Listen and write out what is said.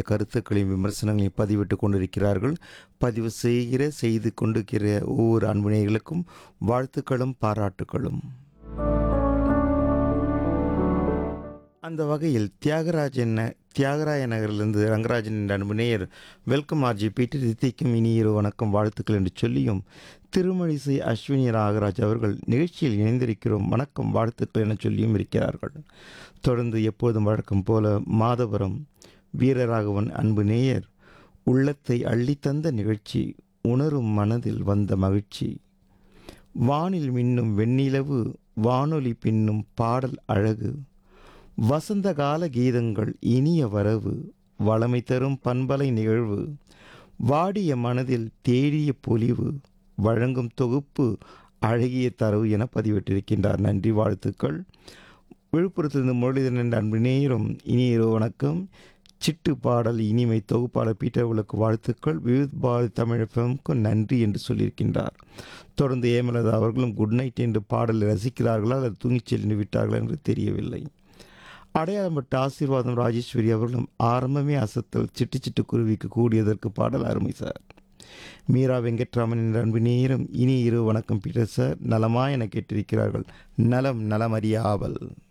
கருத்துக்களையும் விமர்சனங்களையும் பதிவிட்டு கொண்டிருக்கிறார்கள் பதிவு செய்கிற செய்து கொண்டிருக்கிற ஒவ்வொரு அன்புநேயர்களுக்கும் வாழ்த்துக்களும் பாராட்டுக்களும் அந்த வகையில் தியாகராஜன் தியாகராய நகரிலிருந்து ரங்கராஜன் என்ற அன்பு நேயர் வெல்கம் ஆர்ஜி பீட்டர் ரித்திக்கும் இனியிரு வணக்கம் வாழ்த்துக்கள் என்று சொல்லியும் திருமழிசை அஸ்வினி நாகராஜ் அவர்கள் நிகழ்ச்சியில் இணைந்திருக்கிறோம் வணக்கம் வாழ்த்துக்கள் என சொல்லியும் இருக்கிறார்கள் தொடர்ந்து எப்போதும் வழக்கம் போல மாதவரம் வீரராகவன் அன்பு நேயர் உள்ளத்தை அள்ளித்தந்த நிகழ்ச்சி உணரும் மனதில் வந்த மகிழ்ச்சி வானில் மின்னும் வெண்ணிலவு வானொலி பின்னும் பாடல் அழகு வசந்த கால கீதங்கள் இனிய வரவு வளமை தரும் பண்பலை நிகழ்வு வாடிய மனதில் தேடிய பொலிவு வழங்கும் தொகுப்பு அழகிய தரவு என பதிவிட்டிருக்கின்றார் நன்றி வாழ்த்துக்கள் விழுப்புரத்திலிருந்து முரளிதரன் என்ற அன்பு நேயரும் இனிய இரவு வணக்கம் சிட்டு பாடல் இனிமை தொகுப்பாளர் பீட்டர் விளக்கு வாழ்த்துக்கள் விவித் பாரதி தமிழகமுக்கு நன்றி என்று சொல்லியிருக்கின்றார் தொடர்ந்து ஏமலதா அவர்களும் குட் நைட் என்று பாடலை ரசிக்கிறார்களா அல்லது தூங்கிச் சென்று விட்டார்களா என்று தெரியவில்லை அடையாளப்பட்ட ஆசீர்வாதம் ராஜேஸ்வரி அவர்களும் ஆரம்பமே அசத்தல் சிட்டு சிட்டு குருவிக்கு கூடியதற்கு பாடல் அருமை சார் மீரா வெங்கட்ராமன் என்ற அன்பு நேரம் இனி இரு வணக்கம் பீட்டர் சார் நலமா என கேட்டிருக்கிறார்கள் நலம் நலமறிய ஆவல்